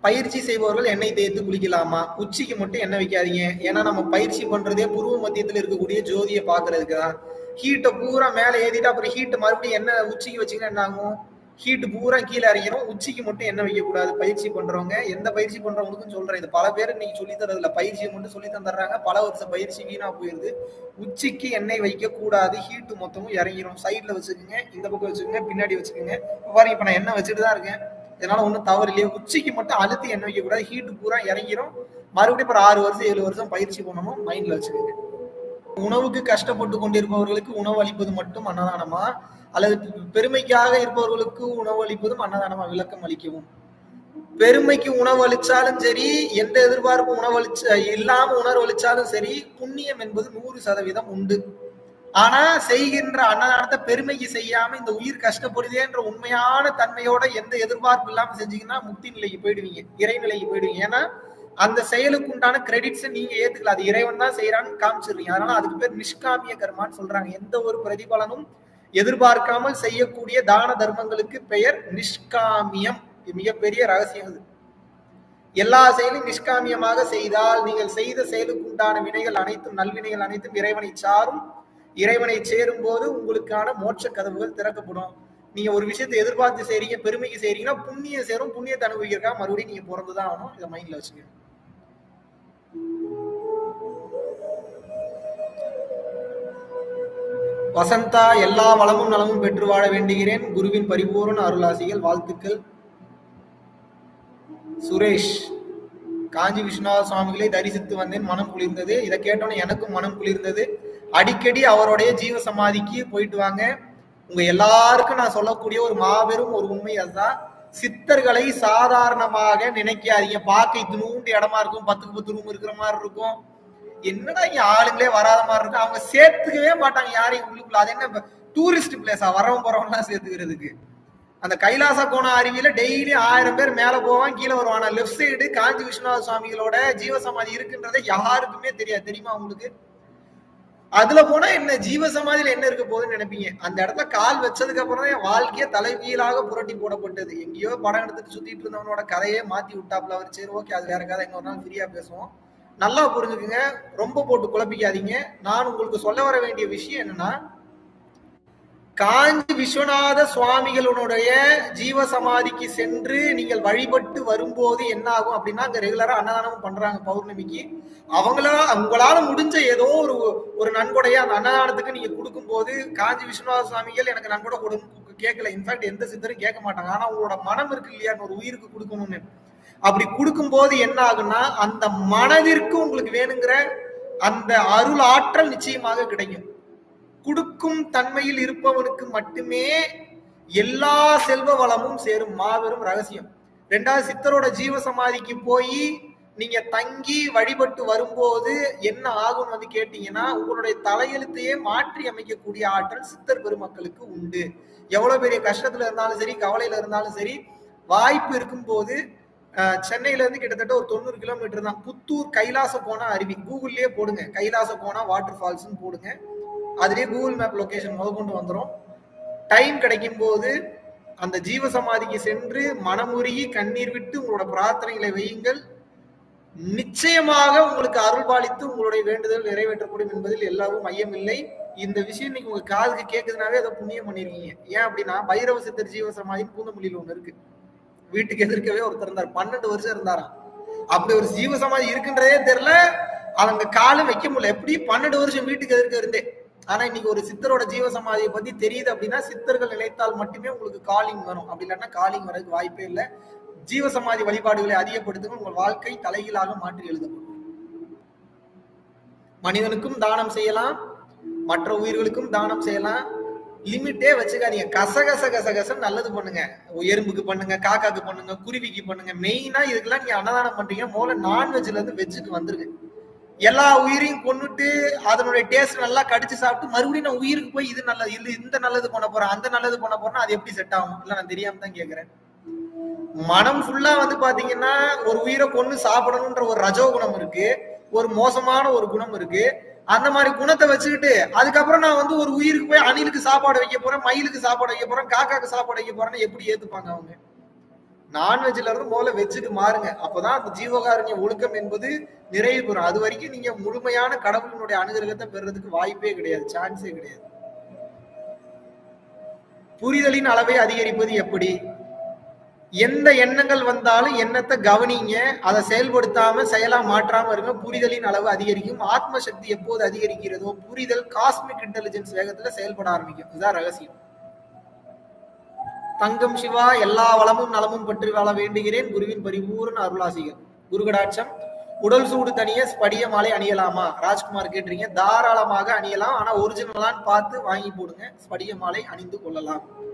பயிற்சி செய்பவர்கள் எண்ணெய் தேய்த்து குளிக்கலாமா உச்சிக்கு மட்டும் எண்ணெய் வைக்காதீங்க ஏன்னா நம்ம பயிற்சி பண்றதே புருவ மத்தியத்துல இருக்கக்கூடிய ஜோதியை பாக்குறதுக்கு தான் ஹீட்டை பூரா மேல ஏத்திட்டு அப்புறம் ஹீட் மறுபடியும் எண்ணெய் உச்சிக்கு வச்சீங்கன்னா என்ன ஆகும் ஹீட் பூரா கீழே இறங்கிடும் உச்சிக்கு மட்டும் எண்ணெய் வைக்க கூடாது பயிற்சி பண்றவங்க எந்த பயிற்சி பண்றவங்களுக்கும் சொல்றேன் இது பல பேர் இன்னைக்கு சொல்லி தரதுல பயிற்சியை மட்டும் சொல்லி தந்துடுறாங்க பல வருஷ பயிற்சி வீணா போயிருது உச்சிக்கு எண்ணெய் வைக்க கூடாது ஹீட் மொத்தமும் இறங்கிடும் சைட்ல வச்சுக்கோங்க இந்த பக்கம் வச்சுக்கோங்க பின்னாடி வச்சுக்கோங்க இப்ப பாருங்க இப்ப நான் எண்ணெய் வச்சுட்டு தான் இருக்கேன் இதனால ஒன்றும் தவறு இல்லையே உச்சிக்கு மட்டும் அழுத்தி எண்ணெய் வைக்க கூடாது ஹீட் பூரா இறங்கிரும் மறுபடியும் ஒரு ஆறு வருஷம் ஏழு வருஷம் பயிற்சி பண்ணணும் மைண்ட்ல வச்சுக்கோங்க உணவுக்கு கஷ்டப்பட்டு கொண்டிருப்பவர்களுக்கு உணவு அளிப்பது மட்டும் அன்னதானமா அல்லது பெருமைக்காக இருப்பவர்களுக்கு உணவு அளிப்பதும் அன்னதானமா விளக்கம் அளிக்கவும் பெருமைக்கு உணவு அளிச்சாலும் சரி எந்த எதிர்பார்ப்பும் உணவு அளிச்ச இல்லாம உணர்வு அளிச்சாலும் சரி புண்ணியம் என்பது நூறு சதவீதம் உண்டு ஆனா செய்கின்ற அன்னதானத்தை பெருமைக்கு செய்யாம இந்த உயிர் கஷ்டப்படுதேன்ற உண்மையான தன்மையோட எந்த எதிர்பார்ப்பு இல்லாம செஞ்சீங்கன்னா முக்தி நிலைக்கு போயிடுவீங்க இறைநிலைக்கு போயிடுவீங்க ஏன்னா அந்த செயலுக்கு உண்டான கிரெடிட்ஸ் நீங்க ஏத்துக்கல அது இறைவன் தான் செய்யறான்னு காமிச்சிடுறீங்க அதனால அதுக்கு பேர் நிஷ்காமிய கர்மான்னு சொல்றாங்க எந்த ஒரு பிரதிபலனும் எதிர்பார்க்காமல் செய்யக்கூடிய தான தர்மங்களுக்கு பெயர் நிஷ்காமியம் இது மிகப்பெரிய ரகசியம் இது எல்லா செயலும் நிஷ்காமியமாக செய்தால் நீங்கள் செய்த செயலுக்கு உண்டான வினைகள் அனைத்தும் நல்வினைகள் அனைத்தும் இறைவனை சாரும் இறைவனை சேரும் போது உங்களுக்கான மோட்ச கதவுகள் திறக்கப்படும் நீங்க ஒரு விஷயத்தை எதிர்பார்த்து செய்றீங்க பெருமைக்கு செய்றீங்கன்னா புண்ணியம் சேரும் புண்ணியத்தை அனுபவிக்கிறக்கா மறுபடியும் நீங்க பிறந்துதான் ஆகணும் இதை மைண்ட்ல வச்சுக்க வசந்தா எல்லா வளமும் நலமும் பெற்று வாழ வேண்டுகிறேன் குருவின் பரிபூர்ண அருளாசிகள் வாழ்த்துக்கள் சுரேஷ் காஞ்சி விஸ்வநாத சுவாமிகளை தரிசித்து வந்தேன் மனம் குளிர்ந்தது இதை கேட்டோன்னே எனக்கும் மனம் குளிர்ந்தது அடிக்கடி அவருடைய ஜீவ சமாதிக்கு போயிட்டு வாங்க உங்க எல்லாருக்கும் நான் சொல்லக்கூடிய ஒரு மாபெரும் ஒரு உண்மை அதுதான் சித்தர்களை சாதாரணமாக நினைக்காதீங்க பார்க்க இத்தினூண்டு இடமா இருக்கும் பத்துக்கு பத்து ரூம் இருக்கிற மாதிரி இருக்கும் என்னடா இங்க ஆளுங்களே வராத மாதிரி இருக்கும் அவங்க சேர்த்துக்கவே மாட்டாங்க யாரையும் உள்ளுக்குள்ள அது என்ன டூரிஸ்ட் பிளேஸா வரவன் போறவன்லாம் சேர்த்துக்கிறதுக்கு அந்த கைலாச கோண அருவியில டெய்லி ஆயிரம் பேர் மேல போவான் கீழே வருவான் லெஃப்ட் சைடு காஞ்சி விஸ்வநாத சுவாமிகளோட ஜீவசமாதி இருக்குன்றதை யாருக்குமே தெரியாது தெரியுமா உங்களுக்கு அதுல போனா என்ன ஜீவ சமாதியில என்ன இருக்க போகுதுன்னு நினைப்பீங்க அந்த இடத்துல கால் வச்சதுக்கு அப்புறம் தான் என் வாழ்க்கையே தலைகீழாக புரட்டி போடப்பட்டது எங்கேயோ படம் எடுத்துட்டு சுத்திட்டு இருந்தவனோட கதையே மாத்தி விட்டாப்ல அவர் சரி ஓகே அது வேற கதை இன்னொரு நாள் ஃப்ரீயா பேசுவோம் நல்லா புரிஞ்சுக்குங்க ரொம்ப போட்டு குழப்பிக்காதீங்க நான் உங்களுக்கு சொல்ல வர வேண்டிய விஷயம் என்னன்னா காஞ்சி விஸ்வநாத சுவாமிகளுடைய ஜீவ சமாதிக்கு சென்று நீங்கள் வழிபட்டு வரும்போது என்ன ஆகும் அப்படின்னா அங்க ரெகுலரா அன்னதானமும் பண்றாங்க பௌர்ணமிக்கு அவங்களா உங்களால முடிஞ்ச ஏதோ ஒரு ஒரு நன்கொடையை அந்த அன்னதானத்துக்கு நீங்க கொடுக்கும்போது காஞ்சி விஸ்வநாத சுவாமிகள் எனக்கு நன்கொடை கொடுங்க கேட்கல இன்ஃபேக்ட் எந்த சித்தரும் கேட்க மாட்டாங்க ஆனா உங்களோட மனம் இருக்கு இல்லையா ஒரு உயிருக்கு கொடுக்கணும்னு அப்படி கொடுக்கும்போது என்ன ஆகுன்னா அந்த மனதிற்கு உங்களுக்கு வேணுங்கிற அந்த அருள் ஆற்றல் நிச்சயமாக கிடைக்கும் கொடுக்கும் தன்மையில் இருப்பவனுக்கு மட்டுமே எல்லா செல்வ வளமும் சேரும் மாபெரும் ரகசியம் ரெண்டாவது சித்தரோட ஜீவ சமாதிக்கு போய் நீங்க தங்கி வழிபட்டு வரும்போது என்ன ஆகும்னு வந்து கேட்டீங்கன்னா உங்களுடைய தலையெழுத்தையே மாற்றி அமைக்கக்கூடிய ஆற்றல் சித்தர் பெருமக்களுக்கு உண்டு எவ்வளவு பெரிய கஷ்டத்துல இருந்தாலும் சரி கவலையில இருந்தாலும் சரி வாய்ப்பு இருக்கும்போது சென்னையில இருந்து கிட்டத்தட்ட ஒரு தொண்ணூறு கிலோமீட்டர் தான் புத்தூர் கைலாச கோணா அருவி கூகுள்லயே போடுங்க கைலாச கோணா வாட்டர் ஃபால்ஸ்னு போடுங்க அதுலயே கூகுள் மேப் லொகேஷன் முத கொண்டு வந்துடும் டைம் கிடைக்கும் போது அந்த ஜீவ சமாதிக்கு சென்று மனமுருகி கண்ணீர் விட்டு உங்களோட பிரார்த்தனைகளை வையுங்கள் நிச்சயமாக உங்களுக்கு அருள் பாலித்து உங்களுடைய வேண்டுதல் நிறைவேற்றப்படும் என்பதில் எல்லாரும் ஐயம் இல்லை இந்த விஷயம் இன்னைக்கு உங்க காதுக்கு கேட்குதுனாவே அதை புண்ணியம் பண்ணிருக்கீங்க ஏன் அப்படின்னா பைரவ சித்தர் ஜீவ சமாதின்னு பூந்தமல்லியில் ஒண்ணு இருக்கு வீட்டுக்கு எதிர்க்கவே ஒருத்தர் இருந்தார் பன்னெண்டு வருஷம் இருந்தாராம் அப்படி ஒரு ஜீவ சமாதி இருக்குன்றதே தெரியல அவங்க காலும் வைக்க முடியல எப்படி பன்னெண்டு வருஷம் வீட்டுக்கு எதிர்க்க இருந்தே ஆனா இன்னைக்கு ஒரு சித்தரோட ஜீவ சமாதியை பத்தி தெரியுது அப்படின்னா சித்தர்கள் நினைத்தால் மட்டுமே உங்களுக்கு காலிங் வரும் அப்படி இல்லைன்னா காலிங் வரதுக்கு வாய்ப்பே இல்லை ஜீவ சமாதி வழிபாடுகளை அதிகப்படுத்துங்க உங்கள் வாழ்க்கை தலைகீழாக மாற்றி எழுதப்படும் மனிதனுக்கும் தானம் செய்யலாம் மற்ற உயிர்களுக்கும் தானம் செய்யலாம் லிமிட்டே வச்சுக்காதீங்க கசகச கசகசம் நல்லது பண்ணுங்க எறும்புக்கு பண்ணுங்க காக்காக்கு பண்ணுங்க குருவிக்கு பண்ணுங்க மெயினா இதுக்கெல்லாம் நீங்க அன்னதானம் பண்றீங்க முதல்ல நான்வெஜ்ல இருந்து வெஜ்ஜுக்கு வந்துருங்க எல்லா உயிரையும் கொண்டுட்டு அதனுடைய டேஸ்ட் நல்லா கடிச்சு சாப்பிட்டு மறுபடியும் நான் உயிருக்கு போய் இது நல்லது இது இந்த நல்லது பண்ண போறேன் அந்த நல்லது பண்ண போறேன்னா அது எப்படி செட் ஆகும் இல்ல நான் தெரியாம தான் கேக்குறேன் மனம் ஃபுல்லா வந்து பாத்தீங்கன்னா ஒரு உயிரை கொண்டு சாப்பிடணும்ன்ற ஒரு ரஜோ குணம் இருக்கு ஒரு மோசமான ஒரு குணம் இருக்கு அந்த மாதிரி குணத்தை வச்சுக்கிட்டு அதுக்கப்புறம் நான் வந்து ஒரு உயிருக்கு போய் அணிலுக்கு சாப்பாடு வைக்க போறேன் மயிலுக்கு சாப்பாடு வைக்க போறேன் காக்காக்கு சாப்பாடு வைக்க போறேன்னு எப்படி ஏத்துப்பாங்க அவங்க நான்வெஜ்ல இருந்து முதல்ல வெஜ்ஜுக்கு மாறுங்க அப்பதான் அந்த ஜீவகாருண்ய ஒழுக்கம் என்பது நிறைவு பெறும் அது வரைக்கும் நீங்க முழுமையான கடவுளினுடைய அனுகிரகத்தை பெறுறதுக்கு வாய்ப்பே கிடையாது சான்ஸே கிடையாது புரிதலின் அளவை அதிகரிப்பது எப்படி எந்த எண்ணங்கள் வந்தாலும் எண்ணத்தை கவனிங்க அதை செயல்படுத்தாம செயலா மாற்றாம இருங்க புரிதலின் அளவு அதிகரிக்கும் ஆத்ம சக்தி எப்போது அதிகரிக்கிறதோ புரிதல் காஸ்மிக் இன்டெலிஜென்ஸ் வேகத்துல செயல்பட ஆரம்பிக்கும் இதுதான் ரகசியம் தங்கம் சிவா எல்லா வளமும் நலமும் பற்றி வாழ வேண்டுகிறேன் குருவின் பரிபூர்ண அருளாசிகள் குருகடாட்சம் உடல் சூடு தனிய ஸ்படிய மாலை அணியலாமா ராஜ்குமார் கேட்டிருக்கீங்க தாராளமாக அணியலாம் ஆனா ஒரிஜினலான்னு பார்த்து வாங்கி போடுங்க ஸ்படிய மாலை அணிந்து கொள்ளலாம்